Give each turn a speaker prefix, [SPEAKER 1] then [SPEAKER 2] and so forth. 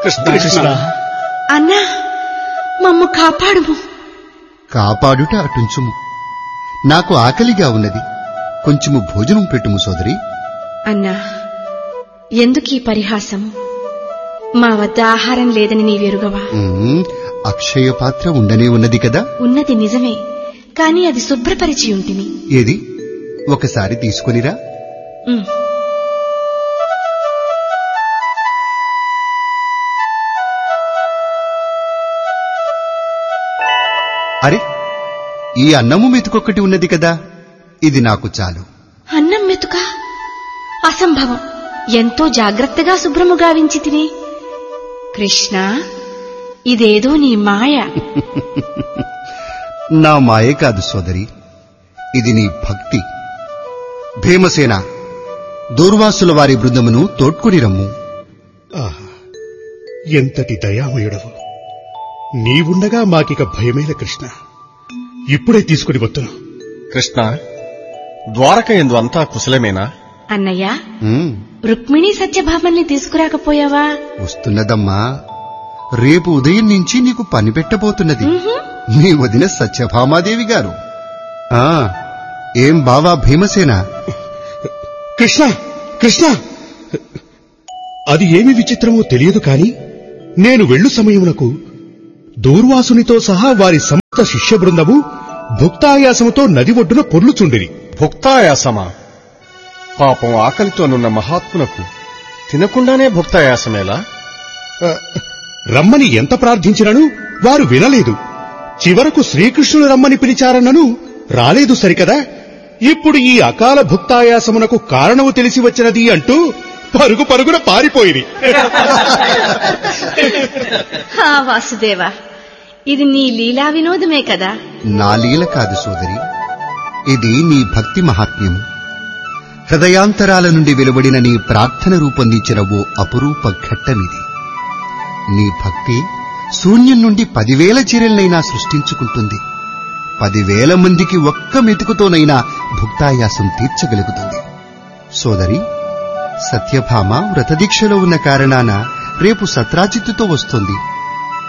[SPEAKER 1] కృష్ణ
[SPEAKER 2] కృష్ణ
[SPEAKER 3] అన్నా మమ్ము కాపాడుము
[SPEAKER 4] కాపాడుట అటుంచుము నాకు ఆకలిగా ఉన్నది కొంచెము భోజనం పెట్టుము సోదరి
[SPEAKER 3] అన్నా ఎందుకీ పరిహాసము మా వద్ద ఆహారం లేదని నీవెరుగవా
[SPEAKER 4] ఉమ్, అక్షయ పాత్ర ఉండనే ఉన్నది కదా
[SPEAKER 3] ఉన్నది నిజమే కాని అది శుభ్రపరిచి ఉంటిని
[SPEAKER 4] ఏది ఒకసారి తీసుకొనిరా
[SPEAKER 3] ఉమ్,
[SPEAKER 4] అరే ఈ అన్నము మెతుకొక్కటి ఉన్నది కదా ఇది నాకు చాలు
[SPEAKER 3] అన్నం మెతుక అసంభవం ఎంతో జాగ్రత్తగా శుభ్రము గావించి తిని కృష్ణ ఇదేదో నీ మాయ
[SPEAKER 4] నా మాయే కాదు సోదరి ఇది నీ భక్తి భీమసేన దూర్వాసుల వారి బృందమును తోడ్కొని రమ్ము
[SPEAKER 1] ఆహా, ఎంతటి దయామయుడవు నీవుండగా మాకిక భయమేల కృష్ణ ఇప్పుడే తీసుకుని వత్తును
[SPEAKER 2] కృష్ణ ద్వారక ఎందు అంతా కుశలమేనా
[SPEAKER 3] అన్నయ్య
[SPEAKER 4] ఉమ్,
[SPEAKER 3] రుక్మిణి సత్యభామల్ని తీసుకురాకపోయావా
[SPEAKER 4] వస్తున్నదమ్మా రేపు ఉదయం నుంచి నీకు పని పెట్టబోతున్నది
[SPEAKER 3] ఉహుం.
[SPEAKER 4] నీ వదిన సత్యభామాదేవి గారు ఆ ఏం బావా భీమసేన
[SPEAKER 1] కృష్ణ కృష్ణ అది ఏమి విచిత్రమో తెలియదు కాని నేను వెళ్ళు సమయమునకు దూర్వాసునితో సహా వారి సమస్త శిష్య బృందము భుక్తాయాసముతో నది ఒడ్డున పొర్లుచుండిరి
[SPEAKER 2] భుక్తాయాసమా పాపం ఆకలితోనున్న మహాత్మునకు తినకుండానే భుక్తాయాసమేలా
[SPEAKER 1] ఆ, రమ్మని ఎంత ప్రార్థించినను వారు వినలేదు చివరకు శ్రీకృష్ణుడు రమ్మని పిలిచారన్నను రాలేదు సరికదా ఇప్పుడు ఈ అకాల భుక్తాయాసమునకు కారణము తెలిసి వచ్చినది అంటూ పరుగు పరుగున పారిపోయిరి
[SPEAKER 3] హా వాసుదేవా ఇది నీ లీలా వినోదమే కదా
[SPEAKER 4] నా లీల కాదు సోదరి ఇది నీ భక్తి మహాత్మ్యము హృదయాంతరాల నుండి వెలువడిన నీ ప్రార్థన రూపొందించిన ఓ అపురూప ఘట్టమిది నీ భక్తి శూన్యం నుండి పదివేల చీరలనైనా సృష్టించుకుంటుంది పదివేల మందికి ఒక్క మెతుకుతోనైనా భుక్తాయాసం తీర్చగలుగుతుంది సోదరి సత్యభామ వ్రతదీక్షలో ఉన్న కారణాన రేపు సత్రాజిత్తుతో వస్తుంది